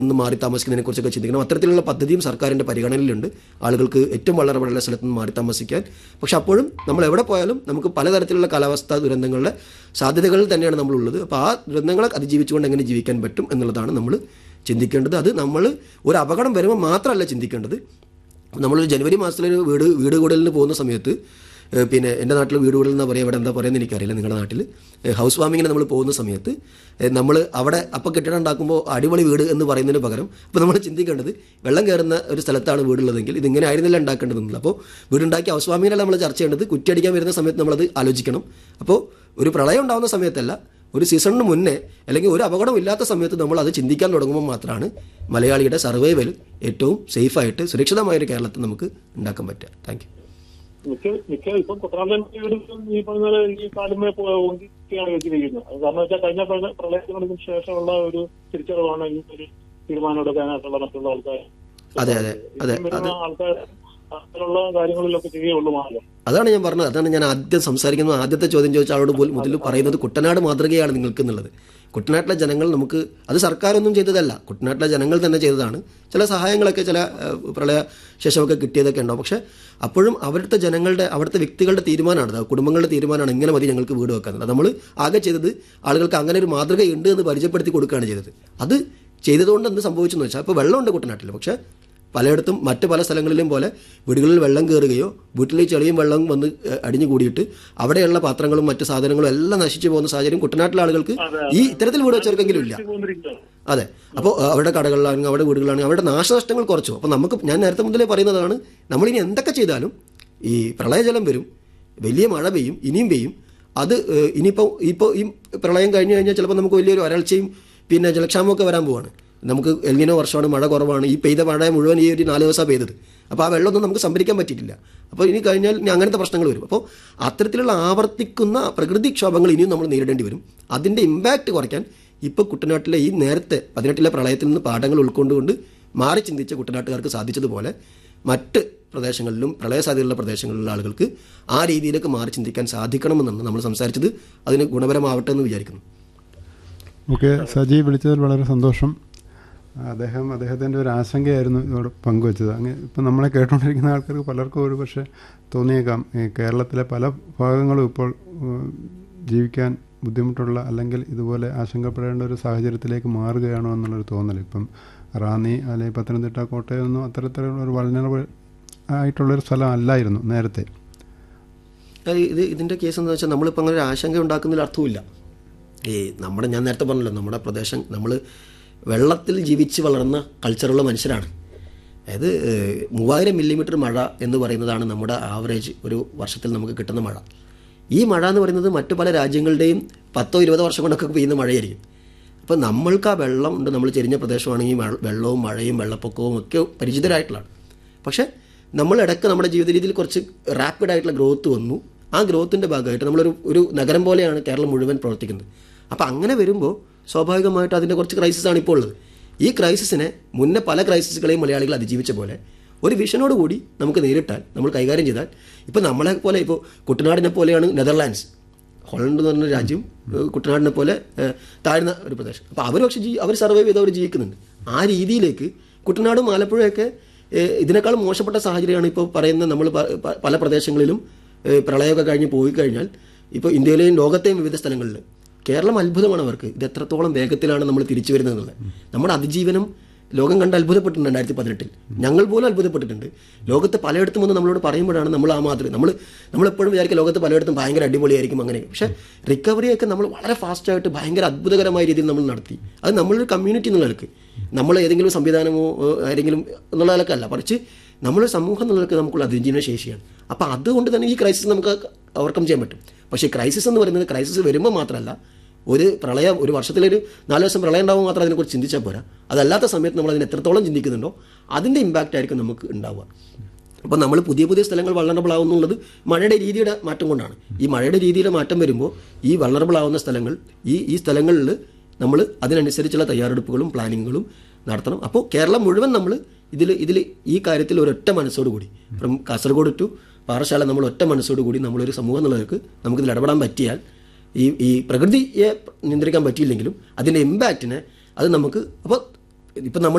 നിന്ന് മാറി താമസിക്കുന്നതിനെ കുറിച്ചൊക്കെ ചിന്തിക്കണം അത്തരത്തിലുള്ള പദ്ധതിയും സർക്കാരിൻ്റെ പരിഗണനയിലുണ്ട് ആളുകൾക്ക് ഏറ്റവും വളരെ വളരെ സ്ഥലത്ത് നിന്ന് മാറി താമസിക്കാൻ പക്ഷെ അപ്പോഴും നമ്മൾ എവിടെ പോയാലും നമുക്ക് പലതരത്തിലുള്ള കാലാവസ്ഥാ ദുരന്തങ്ങളുടെ സാധ്യതകളിൽ തന്നെയാണ് നമ്മളുള്ളത് അപ്പോൾ ആ ദുരന്തങ്ങളെ അതിജീവിച്ചുകൊണ്ട് എങ്ങനെ ജീവിക്കാൻ പറ്റും എന്നുള്ളതാണ് നമ്മൾ ചിന്തിക്കേണ്ടത് അത് നമ്മൾ ഒരു അപകടം വരുമ്പോൾ മാത്രമല്ല ചിന്തിക്കേണ്ടത് നമ്മൾ ജനുവരി മാസത്തിലൊരു വീട് വീട് കൂടലിന് പോകുന്ന സമയത്ത് ഏഹ് പിന്നെ എൻ്റെ നാട്ടിൽ വീട് കൂടൽ എന്നാ പറയുക ഇവിടെ എന്താ പറയുന്നത് എനിക്കറിയില്ല നിങ്ങളുടെ നാട്ടിൽ ഏഹ് ഹൗസ് വാമിങ്ങിന് നമ്മൾ പോകുന്ന സമയത്ത് നമ്മൾ അവിടെ അപ്പോൾ കെട്ടിടം ഉണ്ടാക്കുമ്പോൾ അടിപൊളി വീട് എന്ന് പറയുന്നതിന് പകരം അപ്പോൾ നമ്മൾ ചിന്തിക്കേണ്ടത് വെള്ളം കയറുന്ന ഒരു സ്ഥലത്താണ് വീടുള്ളതെങ്കിൽ ഇതിങ്ങനെ ആയിരുന്നില്ല ഉണ്ടാക്കേണ്ടതെന്നില്ല അപ്പോൾ വീടുണ്ടാക്കി ഹൗസ് വാമിങ്ങിനല്ല നമ്മൾ ചർച്ച ചെയ്യേണ്ടത് കുറ്റിയടിക്കാൻ വരുന്ന സമയത്ത് നമ്മളത് ആലോചിക്കണം അപ്പോൾ ഒരു പ്രളയം ഉണ്ടാകുന്ന സമയത്തല്ല ഒരു സീസണിന് മുന്നേ അല്ലെങ്കിൽ ഒരു അപകടം ഇല്ലാത്ത സമയത്ത് നമ്മൾ അത് ചിന്തിക്കാൻ തുടങ്ങുമ്പോൾ മാത്രമാണ് മലയാളിയുടെ സർവൈവൽ ഏറ്റവും സേഫായിട്ട് സുരക്ഷിതമായ ഒരു കേരളത്തിൽ നമുക്ക് ഉണ്ടാക്കാൻ പറ്റുക താങ്ക് മിക്ക മിക്ക ഇപ്പം കുട്ടനാടൻ ഈ പറഞ്ഞ പോലെ ഈ കാലുമേ ഒങ്കിയാണ് വെച്ചിരിക്കുന്നത് അത് കാരണം വെച്ചാൽ കഴിഞ്ഞ പ്രള- പ്രളയത്തിന് ശേഷമുള്ള ഒരു തിരിച്ചറിവാണ് ഈ ഒരു തീരുമാനം എടുക്കാനായിട്ടുള്ള മറ്റുള്ള ആൾക്കാർ അതെ അതെ അതെ ഇപ്പം വരുന്ന ആൾക്കാർ അങ്ങനെയുള്ള കാര്യങ്ങളിലൊക്കെ ചെയ്യുള്ളൂ മാറ്റം അതാണ് ഞാൻ പറഞ്ഞത് അതാണ് ഞാൻ ആദ്യം സംസാരിക്കുന്നത് ആദ്യത്തെ ചോദ്യം ചോദിച്ച ആളോട് പോലും മുതൽ പറയുന്നത് കുട്ടനാട് മാതൃകയാണ് നിങ്ങൾക്ക് എന്നുള്ളത് കുട്ടനാട്ടിലെ ജനങ്ങൾ നമുക്ക് അത് സർക്കാരൊന്നും ചെയ്തതല്ല കുട്ടനാട്ടിലെ ജനങ്ങൾ തന്നെ ചെയ്തതാണ് ചില സഹായങ്ങളൊക്കെ ചില ഏഹ്, പ്രളയ ശേഷമൊക്കെ കിട്ടിയതൊക്കെ ഉണ്ടാവും പക്ഷേ അപ്പോഴും അവിടുത്തെ ജനങ്ങളുടെ അവിടുത്തെ വ്യക്തികളുടെ തീരുമാനമാണ് അത് കുടുംബങ്ങളുടെ തീരുമാനമാണ് ഇങ്ങനെ മതി ഞങ്ങൾക്ക് വീട് വെക്കാന്നുള്ളത് നമ്മൾ ആകെ ചെയ്തത് ആളുകൾക്ക് അങ്ങനെ ഒരു മാതൃകയുണ്ട് എന്ന് പരിചയപ്പെടുത്തി കൊടുക്കുകയാണ് ചെയ്തത് അത് ചെയ്തതുകൊണ്ട് എന്ത് സംഭവിച്ചെന്ന് വെച്ചാൽ ഇപ്പോൾ വെള്ളമുണ്ട് കുട്ടനാട്ടിൽ പക്ഷേ പലയിടത്തും മറ്റ് പല സ്ഥലങ്ങളിലും പോലെ വീടുകളിൽ വെള്ളം കയറുകയോ വീട്ടിലെ ചെളിയും വെള്ളം വന്ന് ഏഹ്, അടിഞ്ഞു കൂടിയിട്ട് അവിടെയുള്ള പാത്രങ്ങളും മറ്റ് സാധനങ്ങളും എല്ലാം നശിച്ചു പോകുന്ന സാഹചര്യം കുട്ടനാട്ടിലെ ആളുകൾക്ക് ഈ ഇത്തരത്തിൽ വീട് വെച്ചവർക്കെങ്കിലും ഇല്ല പോന്നിരിക്കുകയാണ് അതെ അപ്പോൾ അവരുടെ കടകളിലാണെങ്കിൽ അവരുടെ വീടുകളാണെങ്കിൽ അവരുടെ നാശനഷ്ടങ്ങൾ കുറച്ചു അപ്പോൾ നമുക്ക് ഞാൻ നേരത്തെ മുതലേ പറയുന്നതാണ് നമ്മളിനി എന്തൊക്കെ ചെയ്താലും ഈ പ്രളയജലം വരും വലിയ മഴ പെയ്യും ഇനിയും പെയ്യും അത് ഏഹ്, ഇനിയിപ്പോൾ ഇപ്പോൾ ഈ പ്രളയം കഴിഞ്ഞു കഴിഞ്ഞാൽ ചിലപ്പോൾ നമുക്ക് വലിയൊരു വരൾച്ചയും പിന്നെ ജലക്ഷാമമൊക്കെ വരാൻ പോവാണ് നമുക്ക് എൽനിനോ വർഷമാണ് മഴ കുറവാണ് ഈ പെയ്ത മഴ മുഴുവൻ ഈ ഒരു നാല് ദിവസമാണ് പെയ്തത് അപ്പോൾ ആ വെള്ളമൊന്നും നമുക്ക് സംഭരിക്കാൻ പറ്റിയിട്ടില്ല അപ്പോൾ ഇനി കഴിഞ്ഞാൽ ഇനി അങ്ങനത്തെ പ്രശ്നങ്ങൾ വരും അപ്പോൾ അത്തരത്തിലുള്ള ആവർത്തിക്കുന്ന പ്രകൃതിക്ഷോഭങ്ങൾ ഇനിയും നമ്മൾ നേരിടേണ്ടി വരും അതിൻ്റെ ഇമ്പാക്റ്റ് കുറയ്ക്കാൻ ഇപ്പോൾ കുട്ടനാട്ടിലെ ഈ നേരത്തെ പതിനെട്ടിലെ പ്രളയത്തിൽ നിന്ന് പാഠങ്ങൾ ഉൾക്കൊണ്ടുകൊണ്ട് മാറി ചിന്തിച്ച കുട്ടനാട്ടുകാർക്ക് സാധിച്ചതുപോലെ മറ്റ് പ്രദേശങ്ങളിലും പ്രളയ സാധ്യതയുള്ള പ്രദേശങ്ങളിലുള്ള ആളുകൾക്ക് ആ രീതിയിലേക്ക് മാറി ചിന്തിക്കാൻ സാധിക്കണമെന്നാണ് നമ്മൾ സംസാരിച്ചത് അതിന് ഗുണപരമാവട്ടെ എന്ന് വിചാരിക്കുന്നു ഓക്കെ സജി വിളിച്ചതിൽ വളരെ സന്തോഷം അദ്ദേഹം അദ്ദേഹത്തിൻ്റെ ഒരു ആശങ്കയായിരുന്നു ഇതോട് പങ്കുവച്ചത് അങ്ങനെ ഇപ്പം നമ്മളെ കേട്ടുകൊണ്ടിരിക്കുന്ന ആൾക്കാർക്ക് പലർക്കും ഒരു പക്ഷേ തോന്നിയേക്കാം ഈ കേരളത്തിലെ പല ഭാഗങ്ങളും ഇപ്പോൾ ഉം, ജീവിക്കാൻ ബുദ്ധിമുട്ടുള്ള അല്ലെങ്കിൽ ഇതുപോലെ ആശങ്കപ്പെടേണ്ട ഒരു സാഹചര്യത്തിലേക്ക് മാറുകയാണോ എന്നുള്ളൊരു തോന്നൽ ഇപ്പം റാന്നി അല്ലെങ്കിൽ പത്തനംതിട്ട കോട്ടയമൊന്നും അത്തരത്തിലുള്ള ഒരു വൾനറബിൾ ആയിട്ടുള്ളൊരു സ്ഥലം അല്ലായിരുന്നു നേരത്തെ അത് ഇത് ഇതിൻ്റെ കേസ് എന്താ വെച്ചാൽ നമ്മളിപ്പോൾ അങ്ങനെ ഒരു ആശങ്ക ഉണ്ടാക്കുന്നതിൽ അർത്ഥമില്ല ഈ നമ്മുടെ ഞാൻ നേരത്തെ പറഞ്ഞല്ലോ നമ്മുടെ പ്രദേശം നമ്മൾ വെള്ളത്തിൽ ജീവിച്ച് വളർന്ന കൾച്ചറുള്ള മനുഷ്യരാണ് അതായത് ഏഹ്, മൂവായിരം മില്ലിമീറ്റർ മഴ എന്ന് പറയുന്നതാണ് നമ്മുടെ ആവറേജ് ഒരു വർഷത്തിൽ നമുക്ക് കിട്ടുന്ന മഴ ഈ മഴ എന്ന് പറയുന്നത് മറ്റു പല രാജ്യങ്ങളുടെയും പത്തോ ഇരുപതോ വർഷം കൊണ്ടൊക്കെ പെയ്യുന്ന മഴയായിരിക്കും അപ്പോൾ നമ്മൾക്ക് ആ വെള്ളം ഉണ്ട് നമ്മൾ ചെരിഞ്ഞ പ്രദേശമാണെങ്കിൽ മഴ- വെള്ളവും മഴയും വെള്ളപ്പൊക്കവും ഒക്കെ പരിചിതരായിട്ടുള്ളതാണ് പക്ഷേ നമ്മൾ ഇടയ്ക്ക് നമ്മുടെ ജീവിത രീതിയിൽ കുറച്ച് റാപ്പിഡ് ആയിട്ടുള്ള ഗ്രോത്ത് വന്നു ആ ഗ്രോത്തിൻ്റെ ഭാഗമായിട്ട് നമ്മളൊരു ഒരു നഗരം പോലെയാണ് കേരളം മുഴുവൻ പ്രവർത്തിക്കുന്നത് അപ്പോൾ അങ്ങനെ വരുമ്പോൾ സ്വാഭാവികമായിട്ട് അതിൻ്റെ കുറച്ച് ക്രൈസിസ് ആണ് ഇപ്പോൾ ഉള്ളത് ഈ ക്രൈസിസിനെ മുന്നേ പല ക്രൈസിസുകളെയും മലയാളികൾ അതിജീവിച്ച പോലെ ഒരു വിഷനോട് കൂടി നമുക്ക് നേരിട്ടാൽ നമ്മൾ കൈകാര്യം ചെയ്താൽ ഇപ്പോൾ നമ്മളെ പോലെ ഇപ്പോൾ കുട്ടനാടിനെ പോലെയാണ് നെതർലാൻഡ്സ് ഹോളണ്ട് എന്ന് പറഞ്ഞ രാജ്യം ഏഹ് കുട്ടനാടിനെ പോലെ ഏഹ് താഴ്ന്ന ഒരു പ്രദേശം അപ്പോൾ അവർ പക്ഷേ ജീ അവർ സർവൈവ് ചെയ്ത് അവർ ജീവിക്കുന്നുണ്ട് ആ രീതിയിലേക്ക് കുട്ടനാടും ആലപ്പുഴയൊക്കെ ഏഹ് ഇതിനേക്കാൾ മോശപ്പെട്ട സാഹചര്യമാണ് ഇപ്പോൾ പറയുന്ന നമ്മൾ പ- പ- പല പ്രദേശങ്ങളിലും ഏഹ് പ്രളയമൊക്കെ കഴിഞ്ഞ് പോയി കഴിഞ്ഞാൽ ഇപ്പോൾ ഇന്ത്യയിലെയും ലോകത്തെയും വിവിധ സ്ഥലങ്ങളിൽ കേരളം അത്ഭുതമാണ് അവർക്ക് ഇത് എത്രത്തോളം വേഗത്തിലാണ് നമ്മൾ തിരിച്ചു വരുന്നത് എന്നുള്ളത് നമ്മുടെ അതിജീവനം ലോകം കണ്ട് അത്ഭുതപ്പെട്ടിട്ടുണ്ട് രണ്ടായിരത്തി പതിനെട്ടിൽ ഞങ്ങൾ പോലും അത്ഭുതപ്പെട്ടിട്ടുണ്ട് ലോകത്ത് പലയിടത്തും വന്ന് നമ്മളോട് പറയുമ്പോഴാണ് നമ്മൾ ആ മാതൃക നമ്മൾ നമ്മളെപ്പോഴും വിചാരിക്കും ലോകത്ത് പലയിടത്തും ഭയങ്കര അടിപൊളിയായിരിക്കും അങ്ങനെ പക്ഷേ റിക്കവറിയൊക്കെ നമ്മൾ വളരെ ഫാസ്റ്റായിട്ട് ഭയങ്കര അത്ഭുതകരമായ രീതിയിൽ നമ്മൾ നടത്തി അത് നമ്മളൊരു കമ്മ്യൂണിറ്റി എന്നുള്ള നിലക്ക് നമ്മൾ ഏതെങ്കിലും സംവിധാനമോ ഏഹ്, ആരെങ്കിലും എന്നുള്ള നിലക്കല്ല മറിച്ച് നമ്മളൊരു സമൂഹം എന്നുള്ള നിലക്ക് നമുക്കുള്ള അതിജീവന ശേഷിയാണ് അപ്പോൾ അതുകൊണ്ട് തന്നെ ഈ ക്രൈസിസ് നമുക്ക് ഓവർകം ചെയ്യാൻ പറ്റും പക്ഷേ ക്രൈസിസ് എന്ന് പറയുന്നത് ക്രൈസിസ് വരുമ്പോൾ മാത്രമല്ല ഒരു പ്രളയം ഒരു വർഷത്തിലൊരു നാല് ദിവസം പ്രളയം ഉണ്ടാവും മാത്രം അതിനെക്കുറിച്ച് ചിന്തിച്ചാൽ പോരാ അതല്ലാത്ത സമയത്ത് നമ്മൾ അതിന് എത്രത്തോളം ചിന്തിക്കുന്നുണ്ടോ അതിൻ്റെ ഇമ്പാക്റ്റ് ആയിരിക്കും നമുക്ക് ഉണ്ടാവുക അപ്പോൾ നമ്മൾ പുതിയ പുതിയ സ്ഥലങ്ങൾ വള്ളറബിൾ ആവുന്നുള്ളത് മഴയുടെ രീതിയുടെ മാറ്റം കൊണ്ടാണ് ഈ മഴയുടെ രീതിയുടെ മാറ്റം വരുമ്പോൾ ഈ വള്ളറബിൾ ആവുന്ന സ്ഥലങ്ങൾ ഈ ഈ സ്ഥലങ്ങളിൽ നമ്മൾ അതിനനുസരിച്ചുള്ള തയ്യാറെടുപ്പുകളും പ്ലാനിങ്ങുകളും നടത്തണം അപ്പോൾ കേരളം മുഴുവൻ നമ്മൾ ഇതിൽ ഇതിൽ ഈ കാര്യത്തിൽ ഒരൊറ്റ മനസ്സോട് കൂടി ഫ്രം കാസർഗോഡ് ടു പാറശാല നമ്മൾ ഒറ്റ മനസ്സോട് കൂടി നമ്മളൊരു സമൂഹം എന്നുള്ളവർക്ക് നമുക്കിതിൽ ഇടപെടാൻ പറ്റിയാൽ ഈ ഈ പ്രകൃതിയെ നിയന്ത്രിക്കാൻ പറ്റിയില്ലെങ്കിലും അതിൻ്റെ ഇമ്പാക്റ്റിനെ അത് നമുക്ക് അപ്പോൾ ഇപ്പം നമ്മൾ